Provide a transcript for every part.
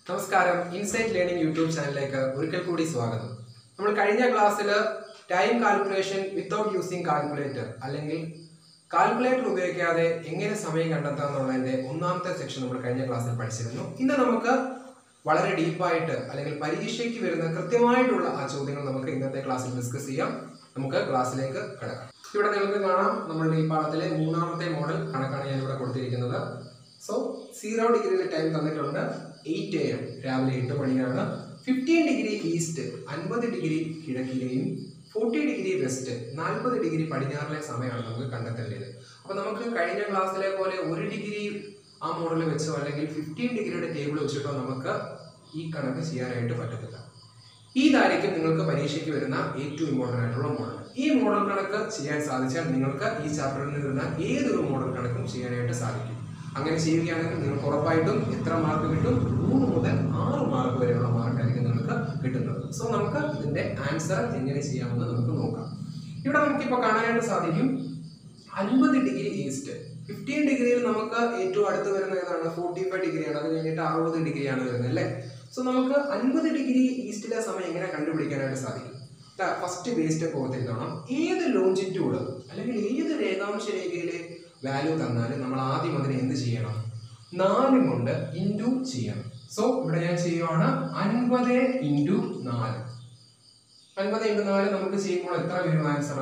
നമസ്കാരം insight learning YouTube ചാനലിലേക്ക് ഒരിക്കൽ കൂടി സ്വാഗതം നമ്മൾ കഴിഞ്ഞ ക്ലാസ്സിൽ time calculation without using calculator അല്ലെങ്കിൽ കാൽക്കുലേറ്റർ ഉപയോഗിക്കാതെ എങ്ങനെ സമയം കണ്ടെത്താം എന്നുള്ളതിന്റെ ഒന്നാമത്തെ സെക്ഷൻ നമ്മൾ കഴിഞ്ഞ ക്ലാസ്സിൽ പഠിച്ചിരുന്നു ഇന്ന് നമുക്ക് വളരെ ഡീപ്പായിട്ട് അല്ലെങ്കിൽ പരീക്ഷയ്ക്ക് വരുന്ന കൃത്യമായിട്ടുള്ള ആ ചോദ്യങ്ങൾ നമുക്ക് ഇന്നത്തെ ക്ലാസ്സിൽ ഡിസ്കസ് ചെയ്യാം നമുക്ക് ക്ലാസ്സിലേക്ക് കിടക്കാം ഇവിടെ നിങ്ങൾക്ക് കാണാം നമ്മളുടെ ഈ പാഠത്തിലെ മൂന്നാമത്തെ മോഡൽ കണക്കാണ് ഞാൻ ഇവിടെ കൊടുത്തിരിക്കുന്നത് സോ സീറോ ഡിഗ്രിയിലെ ടൈം തന്നിട്ടുണ്ട് എയ്റ്റ് എ എം രാവിലെ എട്ട് മണിയാണ് ഫിഫ്റ്റീൻ ഡിഗ്രി ഈസ്റ്റ് അൻപത് ഡിഗ്രി കിഴക്കിലെയും ഫോർട്ടി ഡിഗ്രി വെസ്റ്റ് നാൽപ്പത് ഡിഗ്രി പടിഞ്ഞാറിലെ സമയമാണ് നമുക്ക് കണ്ടെത്തേണ്ടത് അപ്പോൾ നമുക്ക് കഴിഞ്ഞ ക്ലാസ്സിലെ പോലെ ഒരു ഡിഗ്രി ആ മോഡൽ വെച്ചോ അല്ലെങ്കിൽ ഫിഫ്റ്റീൻ ഡിഗ്രിയുടെ ടേബിൾ വെച്ചിട്ടോ നമുക്ക് ഈ കണക്ക് ചെയ്യാനായിട്ട് പറ്റത്തില്ല ഇതായിരിക്കും നിങ്ങൾക്ക് പരീക്ഷയ്ക്ക് വരുന്ന ഏറ്റവും ഇമ്പോർട്ടൻ്റ് ആയിട്ടുള്ള മോഡൽ ഈ മോഡൽ കണക്ക് ചെയ്യാൻ സാധിച്ചാൽ നിങ്ങൾക്ക് ഈ ചാപ്റ്ററിൽ നിന്ന് വരുന്ന ഏതൊരു മോഡൽ കണക്കും ചെയ്യാനായിട്ട് സാധിക്കും അങ്ങനെ ചെയ്യുകയാണെങ്കിൽ നിങ്ങൾക്ക് ഉറപ്പായിട്ടും എത്ര മാർക്ക് കിട്ടും മൂന്ന് മുതൽ ആറ് മാർക്ക് വരെയുള്ള മാർക്കായിരിക്കും നിങ്ങൾക്ക് കിട്ടുന്നത് സോ നമുക്ക് ഇതിന്റെ ആൻസർ എങ്ങനെ ചെയ്യാമെന്ന് നമുക്ക് നോക്കാം ഇവിടെ നമുക്കിപ്പോൾ കാണാനായിട്ട് സാധിക്കും അൻപത് ഡിഗ്രി ഈസ്റ്റ് ഫിഫ്റ്റീൻ ഡിഗ്രിയിൽ നമുക്ക് ഏറ്റവും അടുത്ത് വരുന്ന ഏതാണ് ഫോർട്ടി ഫൈവ് ഡിഗ്രിയാണ് അത് കഴിഞ്ഞിട്ട് അറുപത് ഡിഗ്രിയാണ് വരുന്നത് അല്ലേ സോ നമുക്ക് അൻപത് ഡിഗ്രി ഈസ്റ്റിലെ സമയം എങ്ങനെ കണ്ടുപിടിക്കാനായിട്ട് സാധിക്കും ഫസ്റ്റ് ബേസ് സ്റ്റെപ്പ് ഓർത്തിരുന്നോണം ഏത് ലോഞ്ചിറ്റ്യൂഡ് അല്ലെങ്കിൽ ഏത് രേഖാംശ രേഖയിലെ വാല്യൂ തന്നാലും നമ്മൾ ആദ്യം അതിനെ എന്ത് ചെയ്യണം നാല് കൊണ്ട് ഇൻറ്റു ചെയ്യണം സോ ഇവിടെ ഞാൻ ചെയ്യുവാണ് അൻപത് ഇൻറ്റു നാല് അൻപത് ഇൻറ്റു നാല് നമുക്ക് ചെയ്യുമ്പോൾ എത്ര വരും ആൻസർ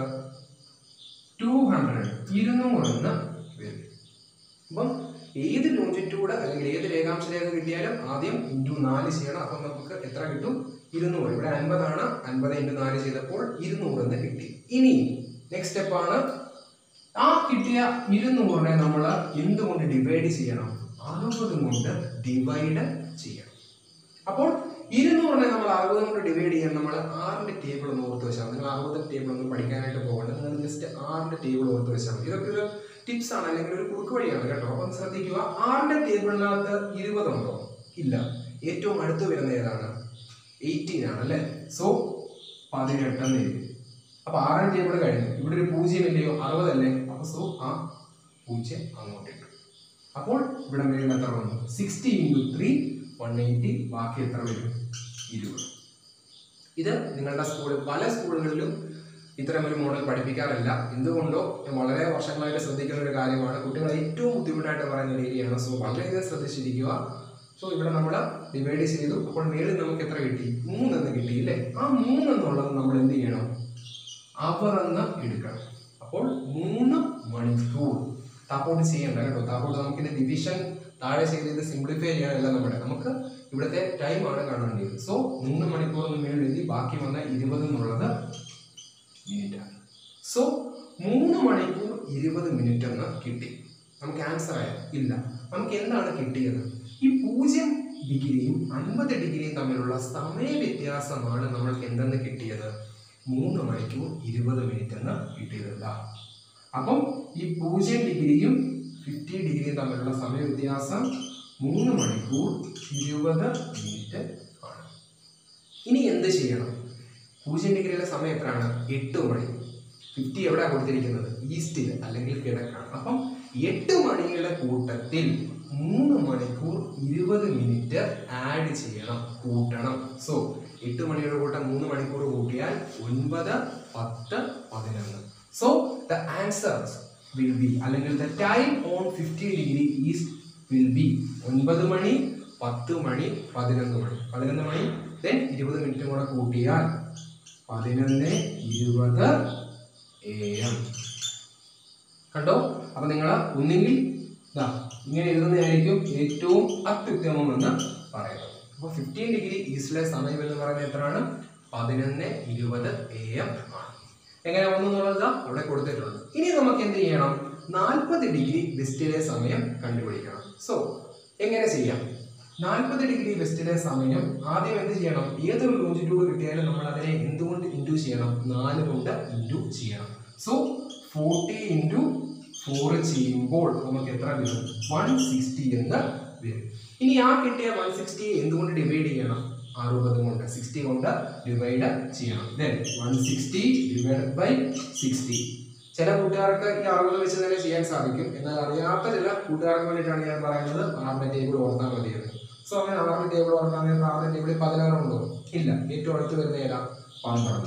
ടു ഹൺഡ്രഡ് ഇരുന്നൂറ് എന്ന് വരും അപ്പം ഏത് ലോഞ്ചിറ്റ്യൂഡ് അല്ലെങ്കിൽ ഏത് രേഖാംശ രേഖ കിട്ടിയാലും ആദ്യം ഇൻറ്റു നാല് ചെയ്യണം അപ്പം നമുക്ക് എത്ര കിട്ടും ഇരുന്നൂറ് ഇവിടെ അൻപതാണ് അൻപത് ഇൻറ്റു നാല് ചെയ്തപ്പോൾ ഇരുന്നൂറ് എന്ന് കിട്ടി ഇനി നെക്സ്റ്റ് സ്റ്റെപ്പാണ് ആ കിട്ടിയ ഇരുന്നൂറിനെ നമ്മൾ എന്തുകൊണ്ട് ഡിവൈഡ് ചെയ്യണം അറുപത് കൊണ്ട് ഡിവൈഡ് ചെയ്യണം അപ്പോൾ ഇരുന്നൂറിനെ നമ്മൾ അറുപത് കൊണ്ട് ഡിവൈഡ് ചെയ്യാൻ നമ്മൾ ആറിന്റെ ടേബിൾ ഒന്ന് ഓർത്ത് വെച്ചാൽ മതി. നിങ്ങൾ അറുപത് ടേബിൾ ഒന്നും പഠിക്കാനായിട്ട് പോകണ്ട നിങ്ങൾ ജസ്റ്റ് ആറിന്റെ ടേബിൾ ഓർത്ത് വെച്ചാൽ മതി ഇതൊക്കെ ഒരു ടിപ്സ് ആണ് അല്ലെങ്കിൽ ഒരു കുറുക്ക് വഴിയാണ് കേട്ടോ അപ്പം ശ്രദ്ധിക്കുക ആറിന്റെ ടേബിളിനകത്ത് ഇരുപതുണ്ടോ ഇല്ല ഏറ്റവും അടുത്ത് വരുന്ന ഏതാണ് എയ്റ്റീൻ ആണ് അല്ലേ സോ പതിനെട്ടെന്ന് എഴുതി അപ്പൊ ആറാം ടേബിൾ കഴിഞ്ഞു ഇവിടെ ഒരു പൂജ്യം ഇല്ലയോ അറുപതല്ലേ അപ്പൊ സോ ആ പൂജ്യം അങ്ങോട്ട് ഇട്ടു അപ്പോൾ ഇവിടെ വീണ്ടും എത്ര വന്നു sixty into three one eighty ബാക്കി എത്ര വരും ഇരുപത് ഇത് നിങ്ങളുടെ സ്കൂളിൽ പല സ്കൂളുകളിലും ഇത്തരം ഒരു മോഡൽ പഠിപ്പിക്കാറില്ല എന്തുകൊണ്ടോ ഞാൻ വളരെ വർഷങ്ങളായിട്ട് ശ്രദ്ധിക്കുന്ന ഒരു കാര്യമാണ് കുട്ടികൾ ഏറ്റവും ബുദ്ധിമുട്ടായിട്ട് പറയുന്ന ഒരു ഏരിയയാണ് സോ വളരെയധികം ശ്രദ്ധിച്ചിരിക്കുക സോ ഇവിടെ നമ്മൾ ഡിവൈഡ് ചെയ്തു അപ്പോൾ മേളിൽ നമുക്ക് എത്ര കിട്ടി മൂന്നെന്ന് കിട്ടി ഇല്ലേ ആ മൂന്നെന്നുള്ളത് നമ്മൾ എന്ത് ചെയ്യണം അവർ എന്ന് എടുക്കണം അപ്പോൾ മൂന്ന് മണിക്കൂർ താപ്പോട്ട് ചെയ്യണ്ട കേട്ടോ താപ്പോട്ട് നമുക്കിത് ഡിവിഷൻ താഴെ ചെയ്ത് ഇത് സിംപ്ലിഫൈ ചെയ്യാനല്ല നമ്മുടെ നമുക്ക് ഇവിടുത്തെ ടൈം ആണ് കാണേണ്ടത് സോ മൂന്ന് മണിക്കൂർ എന്ന് മേളിൽ എഴുതി ബാക്കി വന്ന ഇരുപത് എന്നുള്ളത് മിനിറ്റ് ആണ് സോ മൂന്ന് മണിക്കൂർ ഇരുപത് മിനിറ്റ് എന്ന് കിട്ടി നമുക്ക് ആൻസർ ആയ ഇല്ല നമുക്ക് എന്താണ് കിട്ടിയത് ഈ പൂജ്യം ഡിഗ്രിയും അൻപത് ഡിഗ്രിയും തമ്മിലുള്ള സമയ വ്യത്യാസമാണ് നമ്മൾക്ക് എന്തെന്ന് കിട്ടിയത് മൂന്ന് മണിക്കൂർ ഇരുപത് മിനിറ്റ് എന്ന് കിട്ടിയതല്ല അപ്പം ഈ പൂജ്യം ഡിഗ്രിയും ഫിഫ്റ്റി ഡിഗ്രിയും തമ്മിലുള്ള സമയ വ്യത്യാസം മൂന്ന് മണിക്കൂർ ഇരുപത് മിനിറ്റ് ആണ് ഇനി എന്ത് ചെയ്യണം പൂജ്യം ഡിഗ്രിയിലെ സമയം എത്രയാണ് എട്ട് മണി ഫിഫ്റ്റി എവിടെ കൊടുത്തിരിക്കുന്നത് ഈസ്റ്റിൽ അല്ലെങ്കിൽ കിഴക്കാണ് അപ്പം എട്ട് മണിയുടെ കൂട്ടത്തിൽ മൂന്ന് മണിക്കൂർ ഇരുപത് മിനിറ്റ് ആഡ് ചെയ്യണം കൂട്ടണം സോ എട്ട് മണിയുടെ കൂട്ടം മൂന്ന് മണിക്കൂർ കൂട്ടിയാൽ ഒൻപത് പത്ത് പതിനൊന്ന് so the answer will be അല്ലെങ്കിൽ the time on fifty degree east will be ഒൻപത് മണി പത്ത് മണി പതിനൊന്ന് മണി പതിനൊന്ന് മണി ദെൻ ഇരുപത് മിനിറ്റും കൂടെ കൂട്ടിയാൽ പതിനൊന്ന് ഇരുപത് എ എം കണ്ടോ അപ്പൊ നിങ്ങൾ ഒന്നുകിൽ ദാ ഇങ്ങനെ എഴുതുന്നതായിരിക്കും ഏറ്റവും അത്യുത്തമം എന്ന് പറയുന്നത് അപ്പോൾ ഫിഫ്റ്റീൻ ഡിഗ്രി ഈസ്റ്റിലെ സമയം എന്ന് പറയുന്നത് എത്രയാണ് പതിനൊന്ന് ഇരുപത് എ എം ആണ് എങ്ങനെ വന്നു എന്നുള്ളത് ദാ അവിടെ കൊടുത്തിട്ടുണ്ട് ഇനി നമുക്ക് എന്ത് ചെയ്യണം നാൽപ്പത് ഡിഗ്രി വെസ്റ്റിലെ സമയം കണ്ടുപിടിക്കണം സോ എങ്ങനെ ചെയ്യാം നാൽപ്പത് ഡിഗ്രി വെസ്റ്റിലെ സമയം ആദ്യം എന്ത് ചെയ്യണം ഏതൊരു ലോഞ്ചിറ്റ്യൂഡ് കിട്ടിയാലും നമ്മൾ അതിനെ എന്തുകൊണ്ട് ഇൻറ്റു ചെയ്യണം നാല് കൊണ്ട് ഇൻറ്റു ചെയ്യണം സോ ഫോർട്ടി ഇൻറ്റു ഫോർ ചെയ്യുമ്പോൾ നമുക്ക് എത്ര വരും വൺ സിക്സ്റ്റി എന്ന് വരും ഇനി ആ കിട്ടിയ വൺ സിക്സ്റ്റി എന്തുകൊണ്ട് ഡിവൈഡ് ചെയ്യണം അറുപത് കൊണ്ട് സിക്സ്റ്റി കൊണ്ട് ഡിവൈഡ് ചെയ്യണം then one sixty divide by sixty ചില കൂട്ടുകാർക്ക് ഈ അറുപത് വെച്ച് തന്നെ ചെയ്യാൻ സാധിക്കും എന്നാൽ അറിയാത്ത ചില കൂട്ടുകാർക്ക് വേണ്ടിയിട്ടാണ് ഞാൻ പറയുന്നത് ആറിന്റെ ടേബിൾ ഓർത്താൽ മതിയെന്ന് സോ അങ്ങനെ ആറിൽ ടേബിൾ ഓർക്കാൻ നേരത്തെ ആറിൽ ടേബിളിൽ പതിനാറുണ്ടോ ഇല്ല ഏറ്റവും അടുത്ത് വരുന്ന ഏതാ പന്ത്രണ്ട്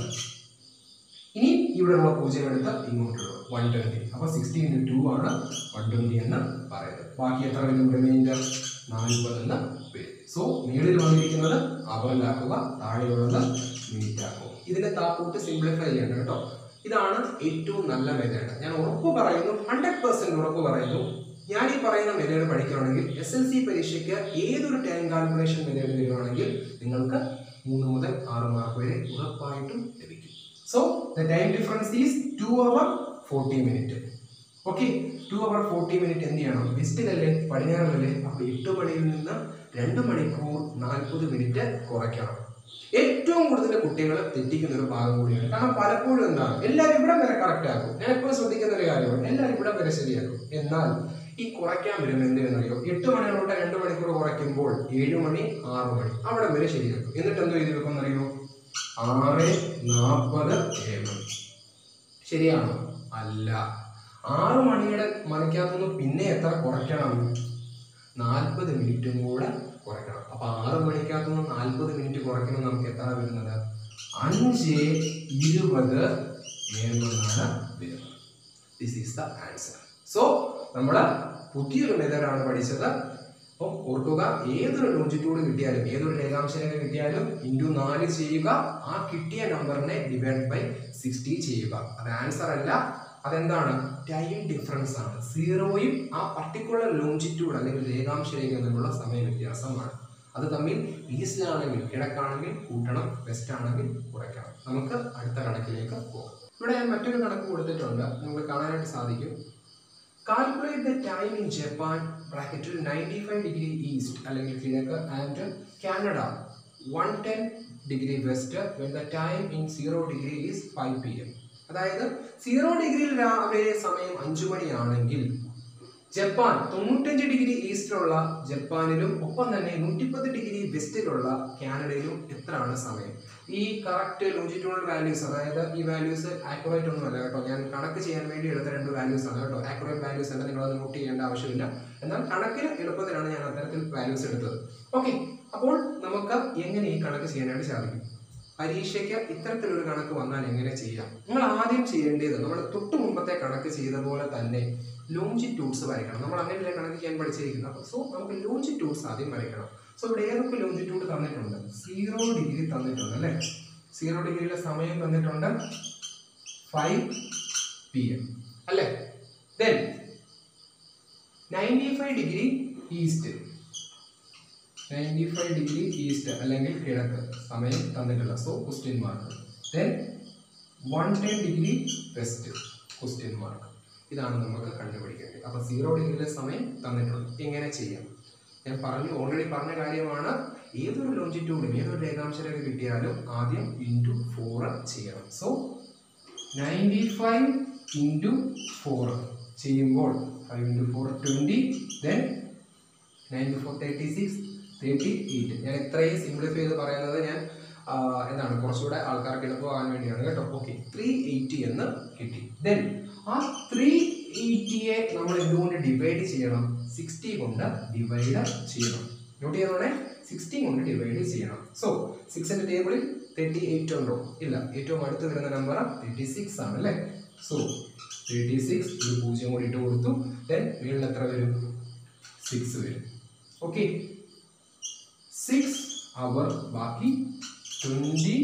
ഇനി ഇവിടെയുള്ള പൂജ്യം എടുത്ത് ഇങ്ങോട്ട് ഇടുക വൺ ട്വൻറ്റി അപ്പോൾ സിക്സ്റ്റി ഇൻറ്റു ടു ആണ് വൺ ട്വൻറ്റി എന്ന് പറയുന്നത് ബാക്കി എത്ര വരും റിമൈൻഡർ നാൽപ്പത് എന്ന് വരും സോ മുകളിൽ വന്നിരിക്കുന്നത് അവറിലാക്കുക താഴെയുള്ളത് മിനിറ്റ് ആക്കുക ഇതിന്റെ താപ്പൂട്ട് സിംപ്ലിഫൈ ചെയ്യണം കേട്ടോ ഇതാണ് ഏറ്റവും നല്ല മെത്തേഡ് ഞാൻ ഉറപ്പ് പറയുന്നു ഹൺഡ്രഡ് പെർസെന്റ് ഉറപ്പ് പറയുന്നു ഞാൻ ഈ പറയുന്ന മെത്തേഡ് പഠിക്കുകയാണെങ്കിൽ എസ് എൽ സി പരീക്ഷയ്ക്ക് ഏതൊരു ടൈം കാൽക്കുലേഷൻ മെത്തേഡ് വരികയാണെങ്കിൽ നിങ്ങൾക്ക് മൂന്ന് മുതൽ ആറ് മാർക്ക് വരെ ഉറപ്പായിട്ടും ലഭിക്കും so the time difference is two hour forty minute okay two hour forty minute എന്ത് ചെയ്യണം വെസ്റ്റിലല്ലേ പടിഞ്ഞാറല്ലേ അപ്പോൾ എട്ട് മണിയിൽ നിന്ന് രണ്ട് മണിക്കൂർ നാൽപ്പത് മിനിറ്റ് കുറയ്ക്കണം ഏറ്റവും കൂടുതൽ കുട്ടികൾ തെറ്റിക്കുന്ന ഒരു ഭാഗം കൂടിയാണ് കാരണം പലപ്പോഴും എന്താണ് എല്ലാവരും ഇവിടെ വരെ കറക്റ്റ് ആക്കും ഞാൻ എപ്പോഴും ശ്രദ്ധിക്കുന്ന ഒരു കാര്യമാണ് എല്ലാവരും ഇവിടെ വരെ ശരിയാക്കും എന്നാൽ ഈ കുറയ്ക്കാൻ വരുമ്പോൾ എന്തെന്നറിയോ എട്ട് മണിയോട്ട് രണ്ട് മണിക്കൂർ കുറയ്ക്കുമ്പോൾ ഏഴ് മണി ആറ് മണി അവിടെ വരെ ശരിയാക്കും എന്നിട്ട് എന്തോ ചെയ്ത് വെക്കുമെന്നറിയോ ആറ് നാൽപ്പത് ഏഴ് മണി ശരിയാണോ അല്ല ആറ് മണിയുടെ മണിക്കകത്തുനിന്ന് പിന്നെ എത്ര കുറയ്ക്കണം നാൽപ്പത് മിനിറ്റും കൂടെ കുറയ്ക്കണം അപ്പൊ ആറ് മണിക്കകത്തുനിന്ന് നാൽപ്പത് മിനിറ്റ് കുറയ്ക്കുമ്പോൾ നമുക്ക് എത്ര വരുന്നത് അഞ്ച് ഇരുപത് എന്നാണ് വരുന്നത് this is the answer so നമ്മൾ പുതിയൊരു മെത്തേഡാണ് പഠിച്ചത് അപ്പം ഓർക്കുക ഏതൊരു ലോഞ്ചിറ്റ്യൂഡ് കിട്ടിയാലും ഏതൊരു രേഖാംശരേഖ കിട്ടിയാലും ഇൻറ്റു നാല് ചെയ്യുക ആ കിട്ടിയ നമ്പറിനെ ഡിവൈഡ് ബൈ സിക്സ്റ്റി ചെയ്യുക അത് ആൻസർ അല്ല അതെന്താണ് ടൈം ഡിഫറൻസ് ആണ് സീറോയും ആ പർട്ടിക്കുലർ ലോഞ്ചിറ്റ്യൂഡ് അല്ലെങ്കിൽ രേഖാംശരേഖ തമ്മിലുള്ള സമയ വ്യത്യാസമാണ് അത് തമ്മിൽ ഈസ്റ്റിലാണെങ്കിൽ കിഴക്കാണെങ്കിൽ കൂട്ടണം വെസ്റ്റ് ആണെങ്കിൽ കുറയ്ക്കണം നമുക്ക് അടുത്ത കണക്കിലേക്ക് പോകാം ഇവിടെ ഞാൻ മറ്റൊരു കണക്ക് കൊടുത്തിട്ടുണ്ട് നിങ്ങൾക്ക് കാണാനായിട്ട് സാധിക്കും calculate the time in Japan ബ്രാക്കറ്റിൽ നയൻറ്റി ഫൈവ് ഡിഗ്രി ഈസ്റ്റ് അല്ലെങ്കിൽ കിഴക്ക് and Canada one ten degree west when the time in zero degree is five P M അതായത് സീറോ ഡിഗ്രിയിൽ രാവിലെ സമയം അഞ്ചു മണിയാണെങ്കിൽ ജപ്പാൻ തൊണ്ണൂറ്റഞ്ച് ഡിഗ്രി ഈസ്റ്റിലുള്ള ജപ്പാനിലും ഒപ്പം തന്നെ നൂറ്റിപ്പത്ത് ഡിഗ്രി വെസ്റ്റിലുള്ള കാനഡയിലും എത്രയാണ് സമയം ഈ കറക്റ്റ് ലോജിറ്റ്യൂണൽ വാല്യൂസ് അതായത് ഈ വാല്യൂസ് ആക്യുറേറ്റ് ഒന്നുമല്ല കേട്ടോ ഞാൻ കണക്ക് ചെയ്യാൻ വേണ്ടി എടുത്ത രണ്ട് വാല്യൂസ് ആണ് കേട്ടോ ആക്യുറേറ്റ് വാല്യൂസ് അല്ല നിങ്ങൾ അത് നോട്ട് ചെയ്യേണ്ട ആവശ്യമില്ല എന്നാൽ കണക്കിന് എളുപ്പത്തിലാണ് ഞാൻ അത്തരത്തിൽ വാല്യൂസ് എടുത്തത് ഓക്കെ അപ്പോൾ നമുക്ക് എങ്ങനെ ഈ കണക്ക് ചെയ്യാനായിട്ട് സാധിക്കും പരീക്ഷയ്ക്ക് ഇത്തരത്തിലൊരു കണക്ക് വന്നാൽ എങ്ങനെ ചെയ്യാം നിങ്ങൾ ആദ്യം ചെയ്യേണ്ടത് നമ്മൾ തൊട്ട് മുമ്പത്തെ കണക്ക് ചെയ്ത പോലെ തന്നെ ലോഞ്ചിറ്റ്യൂഡ്സ് വരയ്ക്കണം നമ്മൾ അങ്ങനെയല്ലേ കണക്ക് ചെയ്യാൻ പഠിച്ചിരിക്കുന്നത് അപ്പോൾ സോ നമുക്ക് ലോഞ്ചിറ്റ്യൂഡ്സ് ആദ്യം വരയ്ക്കണം സോ ഇവിടെ ഏതൊക്കെ ലോഞ്ചിറ്റ്യൂഡ് തന്നിട്ടുണ്ട് സീറോ ഡിഗ്രി തന്നിട്ടുണ്ട് അല്ലേ സീറോ ഡിഗ്രിയിലെ സമയം തന്നിട്ടുണ്ട് ഫൈവ് പി എം അല്ലേ then ninety five degree east ninety five degree east അല്ലെങ്കിൽ കിഴക്ക് സമയം തന്നിട്ടില്ല so question mark then one ten degree west question mark ഇതാണ് നമുക്ക് കണ്ടുപിടിക്കേണ്ടത് അപ്പോൾ സീറോ ഡിഗ്രിയിലെ സമയം തന്നിട്ടുണ്ട് എങ്ങനെ ചെയ്യാം ഞാൻ പറഞ്ഞു ഓൾറെഡി പറഞ്ഞ കാര്യമാണ് ഏതൊരു ലോഞ്ചിറ്റ്യൂഡും ഏതൊരു രേഖാംശരേഖ കിട്ടിയാലും ആദ്യം ഇൻറ്റു ഫോർ ചെയ്യണം so ninety five into four ചെയ്യുമ്പോൾ five into four twenty then ninety four thirty six thirty eight ഞാൻ ഇത്രയും സിംപ്ലിഫൈ ചെയ്ത് പറയുന്നത് ഞാൻ ആ, എന്താണ് കുറച്ചുകൂടെ ആൾക്കാർക്ക് എളുപ്പമാകാൻ വേണ്ടിയാണ് കേട്ടോ ഓക്കെ ത്രീ എയ്റ്റി എന്ന് കിട്ടി ദെൻ ആ ത്രീ എയ്റ്റിയെ നമ്മൾ എന്തുകൊണ്ട് ഡിവൈഡ് ചെയ്യണം സിക്സ്റ്റി കൊണ്ട് ഡിവൈഡ് ചെയ്യണം നോട്ട് ചെയ്തോടെ സിക്സ്റ്റി കൊണ്ട് ഡിവൈഡ് ചെയ്യണം സോ സിക്സിന്റെ ടേബിളിൽ തേർട്ടി എയ്റ്റ് ഉണ്ടോ ഇല്ല ഏറ്റവും അടുത്ത് വരുന്ന നമ്പർ തേർട്ടി സിക്സ് ആണ് അല്ലേ സോ തേർട്ടി സിക്സ് ഒരു പൂജ്യം കൂടി ഇട്ട് കൊടുത്തു ദെൻ വീട്ടിൽ എത്ര വരും സിക്സ് വരും ഓക്കെ സിക്സ് അവർ ബാക്കി ട്വൻറ്റി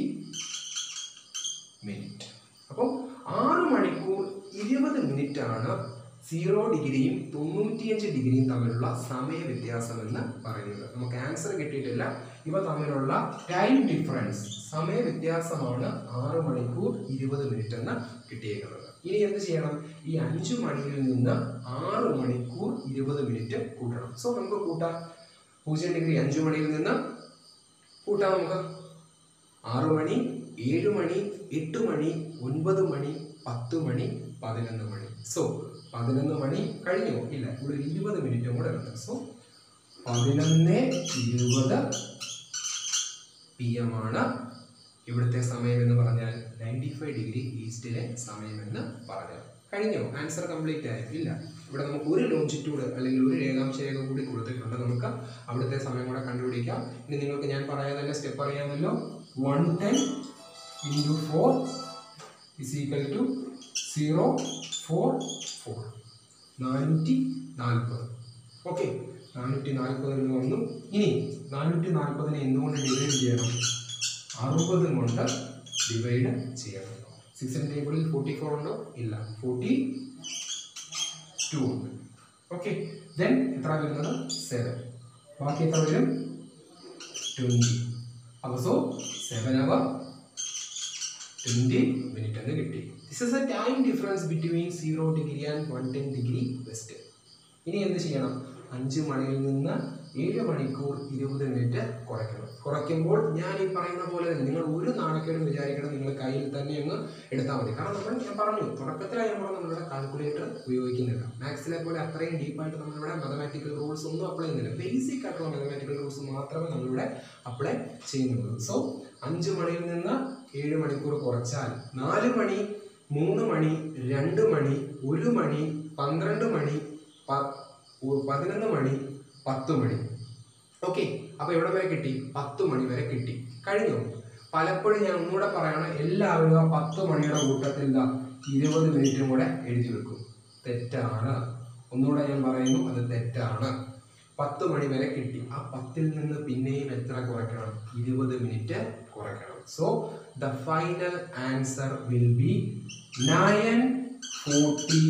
മിനിറ്റ് അപ്പോൾ ആറ് മണിക്കൂർ ഇരുപത് മിനിറ്റ് ആണ് സീറോ ഡിഗ്രിയും തൊണ്ണൂറ്റിയഞ്ച് ഡിഗ്രിയും തമ്മിലുള്ള സമയ വ്യത്യാസം എന്ന് പറയുന്നത് നമുക്ക് ആൻസർ കിട്ടിയിട്ടില്ല ഇവ തമ്മിലുള്ള ടൈം ഡിഫറൻസ് സമയ വ്യത്യാസമാണ് ആറ് മണിക്കൂർ ഇരുപത് മിനിറ്റ് എന്ന് കിട്ടിയേക്കുന്നത് ഇനി എന്ത് ചെയ്യണം ഈ അഞ്ച് മണിയിൽ നിന്ന് ആറ് മണിക്കൂർ ഇരുപത് മിനിറ്റ് കൂട്ടണം സോ നമുക്ക് കൂട്ടാം പൂജ്യം ഡിഗ്രി അഞ്ച് മണിയിൽ നിന്ന് കൂട്ടാം നമുക്ക് ആറു മണി ഏഴ് മണി എട്ട് മണി ഒൻപത് മണി പത്ത് മണി പതിനൊന്ന് മണി സോ പതിനൊന്ന് മണി കഴിഞ്ഞോ ഇല്ല ഇവിടെ ഒരു ഇരുപത് മിനിറ്റും കൂടെ ഉണ്ട് സോ പതിനൊന്ന് ഇരുപത് പി എം ആണ് ഇവിടുത്തെ സമയം എന്ന് പറഞ്ഞാൽ നയൻറ്റി ഫൈവ് ഡിഗ്രി ഈസ്റ്റിലെ സമയം എന്ന് പറഞ്ഞാൽ കഴിഞ്ഞോ ആൻസർ കംപ്ലീറ്റ് ആയി ഇല്ല ഇവിടെ നമുക്ക് ഒരു ലോഞ്ചിറ്റ്യൂഡ് അല്ലെങ്കിൽ ഒരു രേഖാംശ രേഖ കൂടി കൊടുത്തിട്ടുണ്ട് നമുക്ക് അവിടുത്തെ സമയം കൂടെ കണ്ടുപിടിക്കാം ഇനി നിങ്ങൾക്ക് ഞാൻ പറയാൻ തന്നെ സ്റ്റെപ്പ് അറിയാമല്ലോ one ten into four is equal to zero four four നാനൂറ്റി നാൽപ്പത് ഓക്കെ നാനൂറ്റി നാൽപ്പതിൽ നിന്ന് വന്നു ഇനി നാനൂറ്റി നാൽപ്പതിനെ എന്തുകൊണ്ട് ഡിവൈഡ് ചെയ്യണം അറുപത് കൊണ്ട് ഡിവൈഡ് ചെയ്യണം സിക്സിൻ ടേബിളിൽ ഫോർട്ടി ഫോർ ഉണ്ടോ ഇല്ല ഫോർട്ടി ടു ഉണ്ട് ഓക്കെ ദെൻ എത്ര വരുന്നത് സെവൻ ബാക്കി എത്ര വരും ട്വൻറ്റി അപ്പോൾ so seven hour twenty minute എന്ന് കിട്ടി this is a time difference between zero degree and one ten degree west ഇനി എന്ത് ചെയ്യണം അഞ്ച് മണിയിൽ നിന്ന് ഏഴ് മണിക്കൂർ ഇരുപത് മിനിറ്റ് കുറയ്ക്കണം കുറയ്ക്കുമ്പോൾ ഞാൻ ഈ പറയുന്ന പോലെ തന്നെ നിങ്ങൾ ഒരു നാണക്കേടും വിചാരിക്കണം നിങ്ങൾ കയ്യിൽ തന്നെ അങ്ങ് എടുത്താൽ മതി കാരണം നമ്മൾ ഞാൻ പറഞ്ഞു തുടക്കത്തിലായപ്പോൾ നമ്മളുടെ കാൽക്കുലേറ്റർ ഉപയോഗിക്കുന്നില്ല മാത്സിലെ പോലെ അത്രയും ഡീപ്പായിട്ട് നമ്മളിവിടെ മാത്തമാറ്റിക്കൽ റൂൾസ് ഒന്നും അപ്ലൈ ചെയ്യുന്നില്ല ബേസിക് ആയിട്ടുള്ള മാത്തമാറ്റിക്കൽ റൂൾസ് മാത്രമേ നമ്മളിവിടെ അപ്ലൈ ചെയ്യുന്നുള്ളൂ സോ അഞ്ച് മണിയിൽ നിന്ന് ഏഴ് മണിക്കൂർ കുറച്ചാൽ നാല് മണി മൂന്ന് മണി രണ്ട് മണി ഒരു മണി പന്ത്രണ്ട് മണി പ- ഉ- പതിനൊന്ന് മണി പത്ത് മണി ഓക്കെ അപ്പൊ എവിടെ വരെ കിട്ടി പത്ത് മണി വരെ കിട്ടി കഴിഞ്ഞു പലപ്പോഴും ഞാൻ ഒന്നുകൂടെ പറയണം എല്ലാവരും ആ പത്ത് മണിയുടെ കൂട്ടത്തിൽ ഇതാ ഇരുപത് മിനിറ്റും കൂടെ എഴുതി വെക്കും തെറ്റാണ് ഒന്നുകൂടെ ഞാൻ പറയുന്നു അത് തെറ്റാണ് പത്ത് മണി വരെ കിട്ടി ആ പത്തിൽ നിന്ന് പിന്നെയും എത്ര കുറയ്ക്കണം ഇരുപത് മിനിറ്റ് കുറയ്ക്കണം so the final answer will be nine forty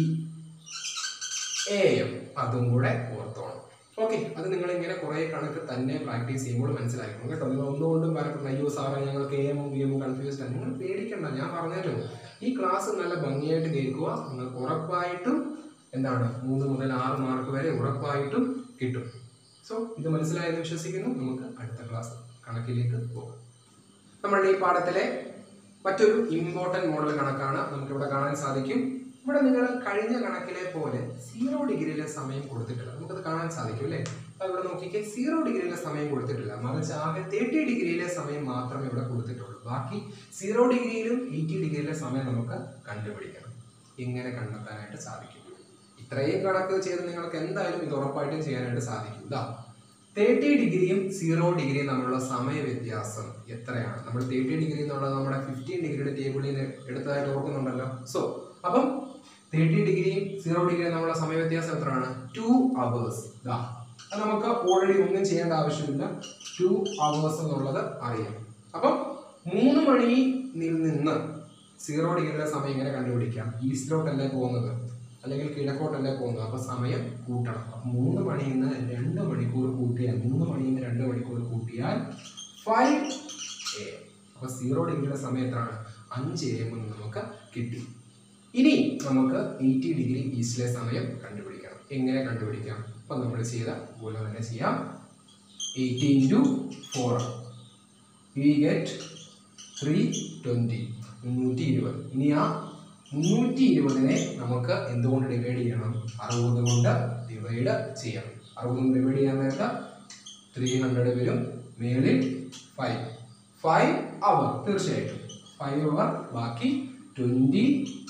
A M അതും കൂടെ ഓർത്തോണം ഓക്കെ അത് നിങ്ങൾ ഇങ്ങനെ കുറെ കണക്ക് തന്നെ പ്രാക്ടീസ് ചെയ്യുമ്പോൾ മനസ്സിലാക്കണം കേട്ടോ നിങ്ങൾ ഒന്നുകൊണ്ടും വരക്കണം അയ്യോ സാറേ ഞങ്ങൾക്ക് എ എമ്മും ബി എമ്മും കൺഫ്യൂസ്ഡ് ആണ് നിങ്ങൾ പേടിക്കണ്ട ഞാൻ പറഞ്ഞല്ലോ ഈ ക്ലാസ് നല്ല ഭംഗിയായിട്ട് കേൾക്കുക നിങ്ങൾക്ക് ഉറപ്പായിട്ടും എന്താണ് മൂന്ന് മുതൽ ആറ് മാർക്ക് വരെ ഉറപ്പായിട്ടും കിട്ടും സോ ഇത് മനസ്സിലായെന്ന് വിശ്വസിക്കുന്നു നമുക്ക് അടുത്ത ക്ലാസ് കണക്കിലേക്ക് പോകാം നമ്മളുടെ ഈ പാഠത്തിലെ മറ്റൊരു ഇമ്പോർട്ടൻറ്റ് മോഡൽ കണക്കാണ് നമുക്കിവിടെ കാണാൻ സാധിക്കും ഇവിടെ നിങ്ങൾ കഴിഞ്ഞ കണക്കിലെ പോലെ സീറോ ഡിഗ്രിയിലെ സമയം കൊടുത്തിട്ടില്ല നമുക്കത് കാണാൻ സാധിക്കും അല്ലേ അപ്പോൾ ഇവിടെ നോക്കിക്കേ സീറോ ഡിഗ്രിയിലെ സമയം കൊടുത്തിട്ടില്ല മറിച്ച് ആകെ തേർട്ടി ഡിഗ്രിയിലെ സമയം മാത്രമേ ഇവിടെ കൊടുത്തിട്ടുള്ളൂ ബാക്കി സീറോ ഡിഗ്രിയിലും എയ്റ്റി ഡിഗ്രിയിലെ സമയം നമുക്ക് കണ്ടുപിടിക്കണം എങ്ങനെ കണ്ടെത്താനായിട്ട് സാധിക്കും ഇത്രയും കണക്ക് ചെയ്ത് നിങ്ങൾക്ക് എന്തായാലും ഇത് ഉറപ്പായിട്ടും ചെയ്യാനായിട്ട് സാധിക്കും ഇതാ തേർട്ടി ഡിഗ്രിയും സീറോ ഡിഗ്രിയും തമ്മിലുള്ള സമയ വ്യത്യാസം എത്രയാണ് നമ്മൾ തേർട്ടി ഡിഗ്രി എന്നുള്ളത് നമ്മുടെ ഫിഫ്റ്റീൻ ഡിഗ്രിയുടെ ടേബിളിൽ നിന്ന് എടുത്തതായിട്ട് ഓർക്കുന്നുണ്ടല്ലോ സോ അപ്പം തേർട്ടി ഡിഗ്രിയും സീറോ ഡിഗ്രിയും തമ്മിലുള്ള സമയ വ്യത്യാസം എത്രയാണ് ടു അവേഴ്സ് ദാ അത് നമുക്ക് ഓൾറെഡി ഒന്നും ചെയ്യേണ്ട ആവശ്യമില്ല ടു അവേഴ്സ് എന്നുള്ളത് അറിയാം അപ്പം മൂന്ന് മണിയിൽ നിന്ന് സീറോ ഡിഗ്രിയുടെ സമയം എങ്ങനെ കണ്ടുപിടിക്കാം ഈസ്റ്റിലോട്ടല്ലേ പോകുന്നത് അല്ലെങ്കിൽ കിഴക്കോട്ടല്ലേ പോകുന്നത് അപ്പൊ സമയം കൂട്ടണം അപ്പൊ മൂന്ന് മണിയിൽ നിന്ന് രണ്ട് മണിക്കൂർ കൂട്ടിയാൽ മൂന്ന് മണിയിൽ നിന്ന് രണ്ട് മണിക്കൂർ കൂട്ടിയാൽ ഫൈവ് എ അപ്പൊ സീറോ ഡിഗ്രിയുടെ സമയം എത്രയാണ് അഞ്ച് എ എം എന്ന് നമുക്ക് കിട്ടി ഇനി നമുക്ക് എയ്റ്റി ഡിഗ്രി ഈസ്റ്റിലെ സമയം കണ്ടുപിടിക്കണം എങ്ങനെ കണ്ടുപിടിക്കാം അപ്പൊ നമ്മൾ ചെയ്ത പോലെ തന്നെ ചെയ്യാം eighty into four we get three twenty മുന്നൂറ്റി ഇരുപത് ഇനി ആ മുന്നൂറ്റി ഇരുപതിനെ നമുക്ക് എന്തുകൊണ്ട് ഡിവൈഡ് ചെയ്യണം അറുപത് കൊണ്ട് ഡിവൈഡ് ചെയ്യണം അറുപത് കൊണ്ട് ഡിവൈഡ് ചെയ്യാൻ നേരത്തെ ത്രീ ഹൺഡ്രഡ് വരും മേളിൽ ഫൈവ് ഫൈവ് അവർ തീർച്ചയായിട്ടും ഫൈവ് അവർ ബാക്കി ട്വൻറ്റി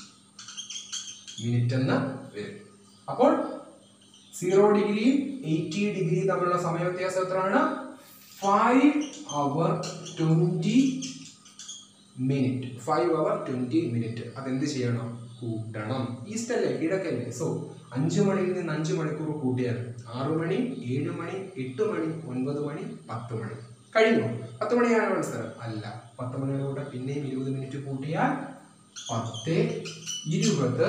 മിനിറ്റ് എന്ന് വരും അപ്പോൾ സീറോ ഡിഗ്രിയും എയ്റ്റി ഡിഗ്രി തമ്മിലുള്ള സമയ വ്യത്യാസം എത്രയാണ് five hour twenty minute five hour twenty minute അതെന്ത് ചെയ്യണം കൂട്ടണം ഈസ്റ്റ് അല്ലേ കിഴക്കല്ലേ സോ അഞ്ച് മണിയിൽ നിന്ന് അഞ്ച് മണിക്കൂർ കൂട്ടിയാൽ ആറ് മണി ഏഴ് മണി എട്ട് മണി ഒൻപത് മണി പത്ത് മണി കഴിഞ്ഞു പത്ത് മണിയാണ് മത്സരം അല്ല പത്ത് മണിയുടെ കൂടെ പിന്നെയും ഇരുപത് മിനിറ്റ് കൂട്ടിയാൽ പത്ത് ഇരുപത്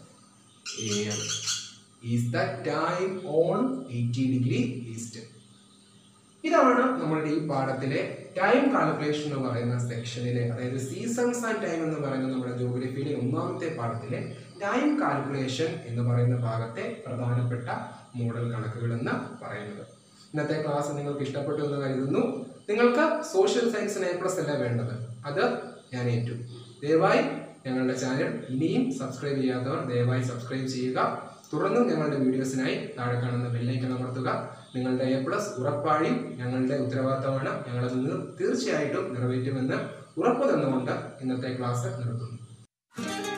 എം is the time on eighty degree east ഇതാണ് നമ്മളുടെ ഈ പാഠത്തിലെ ടൈം കാൽക്കുലേഷൻ എന്ന് പറയുന്ന സെക്ഷനിലെ അതായത് സീസൺസ് ആൻഡ് ടൈം എന്ന് പറയുന്ന നമ്മുടെ ജോഗ്രഫിയിലെ ഒന്നാമത്തെ പാഠത്തിലെ ടൈം കാൽക്കുലേഷൻ എന്ന് പറയുന്ന ഭാഗത്തെ പ്രധാനപ്പെട്ട മോഡൽ കണക്കുകൾ എന്ന് പറയുന്നത് ഇന്നത്തെ ക്ലാസ് നിങ്ങൾക്ക് ഇഷ്ടപ്പെട്ടു എന്ന് കരുതുന്നു നിങ്ങൾക്ക് സോഷ്യൽ സയൻസിന് എ പ്ലസ് അല്ല വേണ്ടത് അത് ഞാൻ ഏറ്റു ദയവായി ഞങ്ങളുടെ ചാനൽ ഇനിയും സബ്സ്ക്രൈബ് ചെയ്യാത്തവർ ദയവായി സബ്സ്ക്രൈബ് ചെയ്യുക തുടർന്നും ഞങ്ങളുടെ വീഡിയോസിനായി താഴെ കാണുന്ന ബെല്ലൈക്കൺ അമർത്തുക നിങ്ങളുടെ എ പ്ലസ് ഉറപ്പായും ഞങ്ങളുടെ ഉത്തരവാദിത്തമാണ് ഞങ്ങളത് നിർ- തീർച്ചയായിട്ടും നിറവേറ്റുമെന്ന് ഉറപ്പു തന്നുകൊണ്ട് ഇന്നത്തെ ക്ലാസ് നിർത്തുന്നു